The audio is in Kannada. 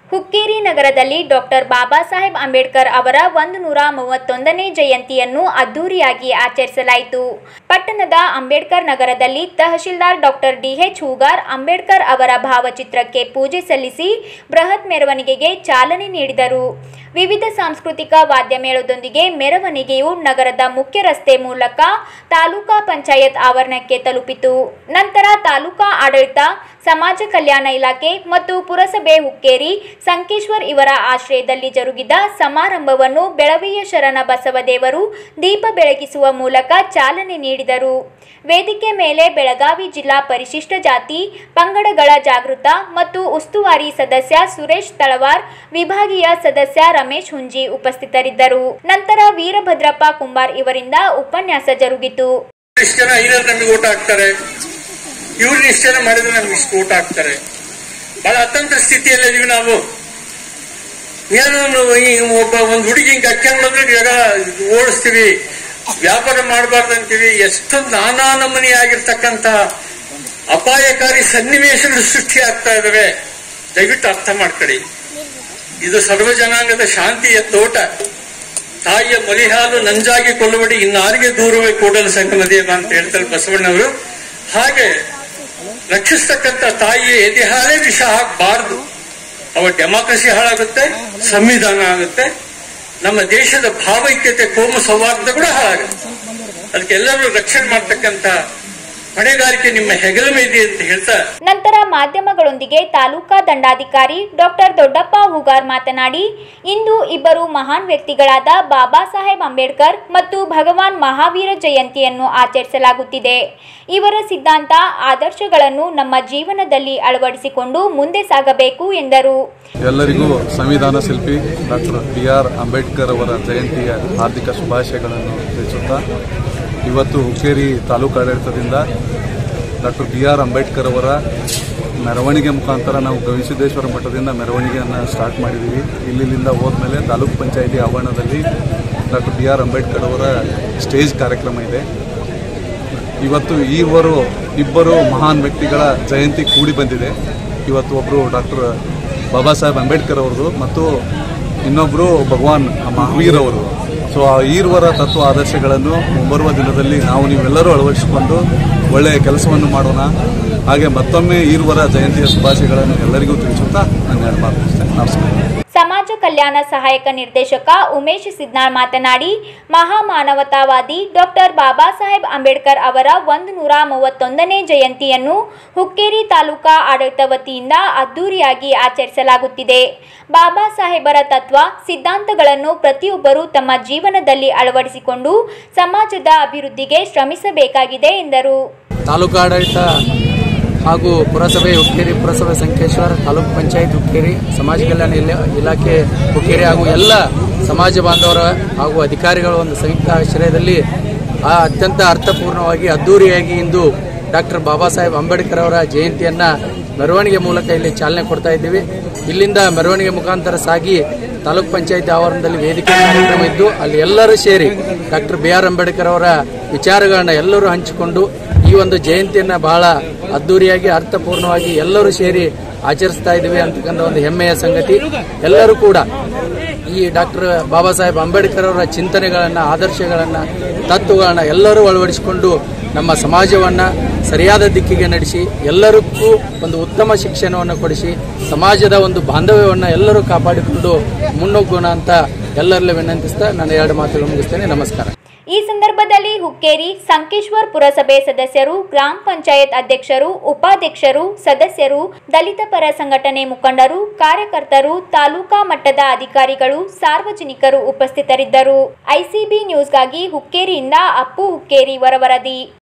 ಹುಕ್ಕೇರಿ ನಗರದಲ್ಲಿ ಡಾಕ್ಟರ್ ಬಾಬಾ ಸಾಹೇಬ್ ಅಂಬೇಡ್ಕರ್ ಅವರ ಒಂದು ನೂರ ಮೂವತ್ತೊಂದನೇ ಜಯಂತಿಯನ್ನು ಅದ್ದೂರಿಯಾಗಿ ಆಚರಿಸಲಾಯಿತು ಪಟ್ಟಣದ ಅಂಬೇಡ್ಕರ್ ನಗರದಲ್ಲಿ ತಹಶೀಲ್ದಾರ್ ಡಾಕ್ಟರ್ ಡಿಎಚ್ ಹೂಗಾರ್ ಅಂಬೇಡ್ಕರ್ ಅವರ ಭಾವಚಿತ್ರಕ್ಕೆ ಪೂಜೆ ಸಲ್ಲಿಸಿ ಬೃಹತ್ ಮೆರವಣಿಗೆಗೆ ಚಾಲನೆ ನೀಡಿದರು ವಿವಿಧ ಸಾಂಸ್ಕೃತಿಕ ವಾದ್ಯ ಮೇಳದೊಂದಿಗೆ ಮೆರವಣಿಗೆಯು ನಗರದ ಮುಖ್ಯ ರಸ್ತೆ ಮೂಲಕ ತಾಲೂಕಾ ಪಂಚಾಯತ್ ಆವರಣಕ್ಕೆ ತಲುಪಿತು ನಂತರ ತಾಲೂಕಾ ಆಡಳಿತ ಸಮಾಜ ಕಲ್ಯಾಣ ಇಲಾಖೆ ಮತ್ತು ಪುರಸಭೆ ಹುಕ್ಕೇರಿ ಸಂಕೇಶ್ವರ್ ಇವರ ಆಶ್ರಯದಲ್ಲಿ ಜರುಗಿದ ಸಮಾರಂಭವನ್ನು ಬೆಳವೆಯ ಶರಣ ಬಸವದೇವರು ದೀಪ ಬೆಳಗಿಸುವ ಮೂಲಕ ಚಾಲನೆ ನೀಡಿದರು ವೇದಿಕೆ ಮೇಲೆ ಬೆಳಗಾವಿ ಜಿಲ್ಲಾ ಪರಿಶಿಷ್ಟ ಜಾತಿ ಪಂಗಡಗಳ ಜಾಗೃತ ಮತ್ತು ಉಸ್ತುವಾರಿ ಸದಸ್ಯ ಸುರೇಶ್ ತಳವಾರ್ ವಿಭಾಗೀಯ ಸದಸ್ಯ ರಮೇಶ್ ಹುಂಜಿ ಉಪಸ್ಥಿತರಿದ್ದರು ನಂತರ ವೀರಭದ್ರಪ್ಪ ಕುಂಬಾರ್ ಇವರಿಂದ ಉಪನ್ಯಾಸ ಜರುಗಿತು ಇಷ್ಟು ಜನ ಐನೂರು ನಮಗೆ ಓಟ್ ಹಾಕ್ತಾರೆ ಇವ್ರನ್ನ ಇಷ್ಟು ಜನ ಮಾಡಿದ್ರೆ ನಮ್ಗೆ ಇಷ್ಟು ಓಟ್ ಹಾಕ್ತಾರೆ ಬಹಳ ಅತಂತ್ರ ಸ್ಥಿತಿಯಲ್ಲಿದ್ದೀವಿ ನಾವು ಏನೋ ಈ ಒಬ್ಬ ಒಂದು ಹುಡುಗಿ ಹಿಂಗೆ ಅಕ್ಕಂಗ್ ಬಂದ್ರೆ ಜಗ ಓಡಿಸ್ತೀವಿ ವ್ಯಾಪಾರ ಮಾಡಬಾರ್ದು ಅಂತೀವಿ ಎಷ್ಟೊಂದು ನಾನಾ ನಮೂನಿ ಆಗಿರ್ತಕ್ಕಂಥ ಅಪಾಯಕಾರಿ ಸನ್ನಿವೇಶಗಳು ಸೃಷ್ಟಿ ಆಗ್ತಾ ಇದಾವೆ ದಯವಿಟ್ಟು ಅರ್ಥ ಮಾಡ್ಕೊಳ್ಳಿ ಇದು ಸರ್ವ ಜನಾಂಗದ ಶಾಂತಿಯ ತೋಟ ತಾಯಿಯ ಮಲಿಹಾಲು ನಂಜಾಗಿ ಕೊಲ್ಲುವಡಿ ಇನ್ನಾರಿಗೆ ದೂರವೇ ಕೂಡಲು ಸಂಗಮದೇವ ಅಂತ ಹೇಳ್ತಾರೆ ಬಸವಣ್ಣವರು ಹಾಗೆ ರಕ್ಷಿಸ್ತಕ್ಕಂಥ ತಾಯಿಯ ಎದೆ ಹಾಲೇ ವಿಷ ಹಾಕಬಾರದು ಅವ ಡೆಮಾಕ್ರಸಿ ಹಾಳಾಗುತ್ತೆ ಸಂವಿಧಾನ ಆಗುತ್ತೆ ನಮ್ಮ ದೇಶದ ಭಾವೈಕ್ಯತೆ ಕೋಮು ಸೌಹಾರ್ದ ಕೂಡ ಹಾಳಾಗುತ್ತೆ ಅದಕ್ಕೆಲ್ಲರೂ ರಕ್ಷಣೆ ಮಾಡ್ತಕ್ಕಂಥ ಹೊಣೆಗಾರಿಕೆ ನಿಮ್ಮ ಹೆಗಲ ಮೇಲೆ ಅಂತ ಹೇಳ್ತಾ ನಂತರ ಮಾಧ್ಯಮಗಳೊಂದಿಗೆ ತಾಲೂಕಾ ದಂಡಾಧಿಕಾರಿ ಡಾಕ್ಟರ್ ದೊಡ್ಡಪ್ಪ ಹೂಗಾರ್ ಮಾತನಾಡಿ ಇಂದು ಇಬ್ಬರು ಮಹಾನ್ ವ್ಯಕ್ತಿಗಳಾದ ಬಾಬಾ ಸಾಹೇಬ್ ಅಂಬೇಡ್ಕರ್ ಮತ್ತು ಭಗವಾನ್ ಮಹಾವೀರ ಜಯಂತಿಯನ್ನು ಆಚರಿಸಲಾಗುತ್ತಿದೆ ಇವರ ಸಿದ್ಧಾಂತ ಆದರ್ಶಗಳನ್ನು ನಮ್ಮ ಜೀವನದಲ್ಲಿ ಅಳವಡಿಸಿಕೊಂಡು ಮುಂದೆ ಸಾಗಬೇಕು ಎಂದರು ಎಲ್ಲರಿಗೂ ಸಂವಿಧಾನ ಶಿಲ್ಪಿ ಡಾಕ್ಟರ್ ಬಿ ಆರ್ ಅಂಬೇಡ್ಕರ್ ಅವರ ಜಯಂತಿಯ ಹಾರ್ದಿಕ ಶುಭಾಶಯಗಳನ್ನು ತಿಳಿಸುತ್ತಾ ಇವತ್ತು ಹುಕ್ಕೇರಿ ತಾಲೂಕು ಆಡಳಿತದಿಂದ ಡಾಕ್ಟರ್ ಬಿ ಆರ್ ಅಂಬೇಡ್ಕರ್ ಅವರ ಮೆರವಣಿಗೆ ಮುಖಾಂತರ ನಾವು ಗವಿಸಿದ್ದೇಶ್ವರ ಮಠದಿಂದ ಮೆರವಣಿಗೆಯನ್ನು ಸ್ಟಾರ್ಟ್ ಮಾಡಿದ್ದೀವಿ ಇಲ್ಲಿಂದ ಹೋದ್ಮೇಲೆ ತಾಲೂಕು ಪಂಚಾಯಿತಿ ಆವರಣದಲ್ಲಿ ಡಾಕ್ಟರ್ ಬಿ ಆರ್ ಅಂಬೇಡ್ಕರ್ ಅವರ ಸ್ಟೇಜ್ ಕಾರ್ಯಕ್ರಮ ಇದೆ ಇವತ್ತು ಈವರು ಇಬ್ಬರು ಮಹಾನ್ ವ್ಯಕ್ತಿಗಳ ಜಯಂತಿ ಕೂಡಿ ಬಂದಿದೆ ಇವತ್ತು ಒಬ್ಬರು ಡಾಕ್ಟರ್ ಬಾಬಾ ಸಾಹೇಬ್ ಅಂಬೇಡ್ಕರ್ ಅವರದು ಮತ್ತು ಇನ್ನೊಬ್ಬರು ಭಗವಾನ್ ಮಹಾವೀರ್ ಅವರು ಸೊ ಆ ಈರ್ವರ ತತ್ವ ಆದರ್ಶಗಳನ್ನು ಮುಂಬರುವ ದಿನದಲ್ಲಿ ನಾವು ನೀವೆಲ್ಲರೂ ಅಳವಡಿಸಿಕೊಂಡು ಒಳ್ಳೆಯ ಕೆಲಸವನ್ನು ಮಾಡೋಣ ಹಾಗೆ ಮತ್ತೊಮ್ಮೆ ಈರ್ವರ ಜಯಂತಿಯ ಶುಭಾಶಯಗಳನ್ನು ಎಲ್ಲರಿಗೂ ತಿಳಿಸುತ್ತಾ ನನ್ನ ಎರಡು ಮಾತು ಮುಗಿಸ್ತೇನೆ. ನಮಸ್ಕಾರ ಸಮಾಜ ಕಲ್ಯಾಣ ಸಹಾಯಕ ನಿರ್ದೇಶಕ ಉಮೇಶ್ ಸಿದ್ನಾಳ್ ಮಾತನಾಡಿ ಮಹಾಮಾನವತಾವಾದಿ ಡಾಕ್ಟರ್ ಬಾಬಾ ಸಾಹೇಬ್ ಅಂಬೇಡ್ಕರ್ ಅವರ ಒಂದು ನೂರ ಮೂವತ್ತೊಂದನೇ ಜಯಂತಿಯನ್ನು ಹುಕ್ಕೇರಿ ತಾಲೂಕಾ ಆಡಳಿತ ವತಿಯಿಂದ ಅದ್ದೂರಿಯಾಗಿ ಆಚರಿಸಲಾಗುತ್ತಿದೆ ಬಾಬಾ ಸಾಹೇಬರ ತತ್ವ ಸಿದ್ಧಾಂತಗಳನ್ನು ಪ್ರತಿಯೊಬ್ಬರು ತಮ್ಮ ಜೀವನದಲ್ಲಿ ಅಳವಡಿಸಿಕೊಂಡು ಸಮಾಜದ ಅಭಿವೃದ್ಧಿಗೆ ಶ್ರಮಿಸಬೇಕಾಗಿದೆ ಎಂದರು ತಾಲೂಕು ಆಡಳಿತ ಹಾಗೂ ಪುರಸಭೆ ಹುಕ್ಕೇರಿ ಪುರಸಭೆ ಸಂಕೇಶ್ವರ ತಾಲೂಕು ಪಂಚಾಯತ್ ಹುಕ್ಕೇರಿ ಸಮಾಜ ಕಲ್ಯಾಣ ಇಲ- ಇಲಾಖೆ ಹುಕ್ಕೇರಿ ಹಾಗೂ ಎಲ್ಲ ಸಮಾಜ ಬಾಂಧವರ ಹಾಗೂ ಅಧಿಕಾರಿಗಳ ಒಂದು ಸಂಯುಕ್ತ ಆಶ್ರಯದಲ್ಲಿ ಆ ಅತ್ಯಂತ ಅರ್ಥಪೂರ್ಣವಾಗಿ ಅದ್ದೂರಿಯಾಗಿ ಇಂದು ಡಾಕ್ಟರ್ ಬಾಬಾ ಸಾಹೇಬ್ ಅಂಬೇಡ್ಕರ್ ಅವರ ಜಯಂತಿಯನ್ನ ಮೆರವಣಿಗೆ ಮೂಲಕ ಇಲ್ಲಿ ಚಾಲನೆ ಕೊಡ್ತಾ ಇದ್ದೀವಿ ಇಲ್ಲಿಂದ ಮೆರವಣಿಗೆ ಮುಖಾಂತರ ಸಾಗಿ ತಾಲೂಕ್ ಪಂಚಾಯತ್ ಆವರಣದಲ್ಲಿ ವೇದಿಕೆ ಕಾರ್ಯಕ್ರಮ ಇದ್ದು ಅಲ್ಲಿ ಎಲ್ಲರೂ ಸೇರಿ ಡಾಕ್ಟರ್ ಬಿ ಆರ್ ಅಂಬೇಡ್ಕರ್ ಅವರ ವಿಚಾರಗಳನ್ನ ಎಲ್ಲರೂ ಹಂಚಿಕೊಂಡು ಈ ಒಂದು ಜಯಂತಿಯನ್ನ ಬಹಳ ಅದ್ದೂರಿಯಾಗಿ ಅರ್ಥಪೂರ್ಣವಾಗಿ ಎಲ್ಲರೂ ಸೇರಿ ಆಚರಿಸ್ತಾ ಇದ್ದೀವಿ ಅಂತಕ್ಕಂಥ ಒಂದು ಹೆಮ್ಮೆಯ ಸಂಗತಿ ಎಲ್ಲರೂ ಕೂಡ ಈ ಡಾಕ್ಟರ್ ಬಾಬಾ ಸಾಹೇಬ್ ಅಂಬೇಡ್ಕರ್ ಅವರ ಚಿಂತನೆಗಳನ್ನ ಆದರ್ಶಗಳನ್ನ ತತ್ವಗಳನ್ನ ಎಲ್ಲರೂ ಅಳವಡಿಸಿಕೊಂಡು ನಮ್ಮ ಸಮಾಜವನ್ನ ಸರಿಯಾದ ದಿಕ್ಕಿಗೆ ನಡೆಸಿ ಎಲ್ಲರಿಗೂ ಒಂದು ಉತ್ತಮ ಶಿಕ್ಷಣವನ್ನು ಕೊಡಿಸಿ ಸಮಾಜದ ಒಂದು ಬಾಂಧವ್ಯವನ್ನು ಎಲ್ಲರೂ ಕಾಪಾಡಿಕೊಂಡು ಮುನ್ನುಗ್ಗೋಣ ಅಂತ ಎಲ್ಲರಲ್ಲೂ ವಿನಂತಿಸ್ತಾ ನಾನು ಎರಡು ಮಾತುಗಳು ಮುಗಿಸ್ತೇನೆ ನಮಸ್ಕಾರ ಈ ಸಂದರ್ಭದಲ್ಲಿ ಹುಕ್ಕೇರಿ ಸಂಕೇಶ್ವರ್ ಪುರಸಭೆ ಸದಸ್ಯರು ಗ್ರಾಮ ಪಂಚಾಯತ್ ಅಧ್ಯಕ್ಷರು ಉಪಾಧ್ಯಕ್ಷರು ಸದಸ್ಯರು ದಲಿತ ಪರ ಸಂಘಟನೆ ಮುಖಂಡರು ಕಾರ್ಯಕರ್ತರು ತಾಲೂಕಾ ಮಟ್ಟದ ಅಧಿಕಾರಿಗಳು ಸಾರ್ವಜನಿಕರು ಉಪಸ್ಥಿತರಿದ್ದರು ಐಸಿಬಿ ನ್ಯೂಸ್ಗಾಗಿ ಹುಕ್ಕೇರಿಯಿಂದ ಅಪ್ಪು ಹುಕ್ಕೇರಿ ವರವರದಿ